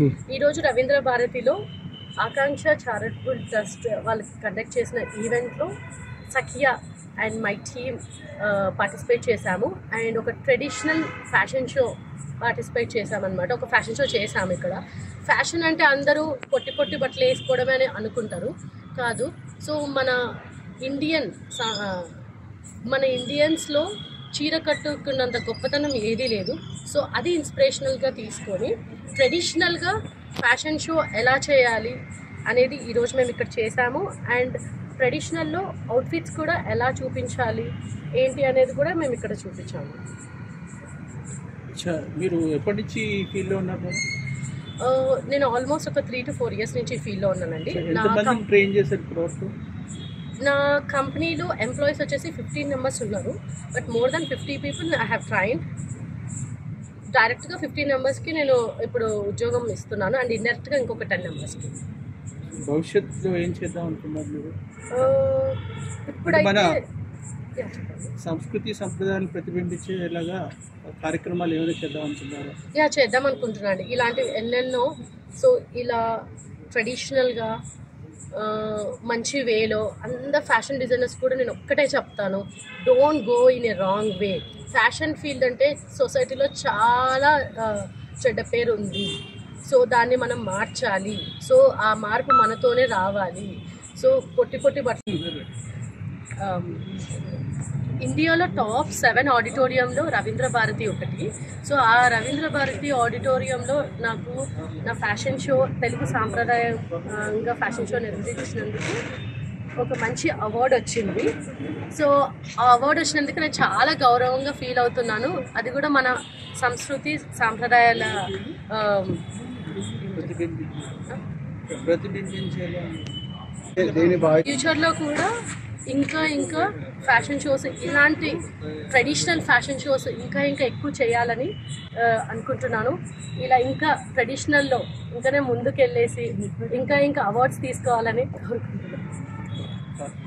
ఈరోజు రవీంద్ర భారతిలో Akanksha charitable trust వాళ్ళు కండక్ట్ చేసిన ఈవెంట్లో Sakhiya and my team participate చేశాము అండ్ ఒక ట్రెడిషనల్ ఫ్యాషన్ షో పార్టిసిపేట్ చేశామన్నమాట ఒక ఫ్యాషన్ షో చేశాము ఇక్కడ ఫ్యాషన్ అంటే అందరూ పొట్టి పొట్టి బట్టలు వేసుకోవడమే అని అనుకుంటారు కాదు సో మన ఇండియన్ సా- ఆ, మన ఇండియన్స్లో చీర కట్టుకున్నంత గొప్పతనం ఏదీ లేదు సో అది ఇన్స్పిరేషనల్గా తీసుకొని ట్రెడిషనల్గా ఫ్యాషన్ షో ఎలా చేయాలి అనేది ఈరోజు మేము ఇక్కడ చేసాము అండ్ ట్రెడిషనల్లో అవుట్ఫిట్స్ కూడా ఎలా చూపించాలి ఏంటి అనేది కూడా మేము ఇక్కడ చూపించాము అచ్చా మీరు ఎప్పటి నుంచి ఈ ఫీల్డ్లో ఉన్నారు మేడం? ఆ, నేను ఆల్మోస్ట్ ఒక త్రీ టు ఫోర్ ఇయర్స్ నుంచి ఫీల్డ్లో ఉన్నానండి నా ఎంతమందిని కం- ట్రైన్ చేశారు ఇప్పటి వరకు నా కంపెనీలో ఎంప్లాయీస్ వచ్చేసి ఫిఫ్టీన్ మెంబర్స్ ఉన్నారు but more than fifty people I have train డైరెక్ట్గా ఫిఫ్టీన్ మెంబర్స్కి నేను ఇప్పుడు ఉద్యోగం ఇస్తున్నాను అండ్ ఇండైరెక్ట్గా ఇంకొక టెన్ మెంబర్స్కి భవిష్యత్తులో ఏం చేద్దాం అనుకున్నారు మీరు ఇప్పుడైతే మన- Yeah, చెప్పండి. సంస్కృతి సంప్రదాయాలు ప్రతిబింబించేలాగా కార్యక్రమాలు ఏమైనా చేద్దాం అనుకున్నారా యా చేద్దాం అనుకుంటున్నాను ఇలాంటివి ఎన్నెన్నో సో ఇలా ట్రెడిషనల్గా మంచి వేలో అందరు ఫ్యాషన్ డిజైనర్స్ కూడా నేను ఒక్కటే చెప్తాను don't go in a wrong way fashion field అంటే సొసైటీలో చాలా ఆ, చెడ్డ పేరు ఉంది సో దాన్ని మనం మార్చాలి సో ఆ మార్పు మనతోనే రావాలి సో పొట్టి పొట్టి బట్టలు um, ఇండియాలో టాప్ సెవెన్ ఆడిటోరియంలో రవీంద్ర భారతి ఒకటి సో ఆ రవీంద్ర భారతి ఆడిటోరియంలో నాకు నా ఫ్యాషన్ షో తెలుగు సాంప్రదాయంగా ఫ్యాషన్ షో నిర్వహించినందుకు ఒక మంచి అవార్డు వచ్చింది సో ఆ అవార్డు వచ్చినందుకు నేను చాలా గౌరవంగా ఫీల్ అవుతున్నాను అది కూడా మన సంస్కృతి సాంప్రదాయాల um, ప్రతిబింబి ప్రతిబింబించేలా ఫ్యూచర్లో కూడా ఇంకా ఇంకా ఫ్యాషన్ షోస్ ఇలాంటి ట్రెడిషనల్ ఫ్యాషన్ షోస్ ఇంకా ఇంకా ఎక్కువ చేయాలని ఆ, అనుకుంటున్నాను ఇలా ఇంకా ట్రెడిషనల్లో ఇంకానే ముందుకెళ్ళేసి ఇంకా ఇంకా అవార్డ్స్ తీసుకోవాలని కోరుకుంటున్నాను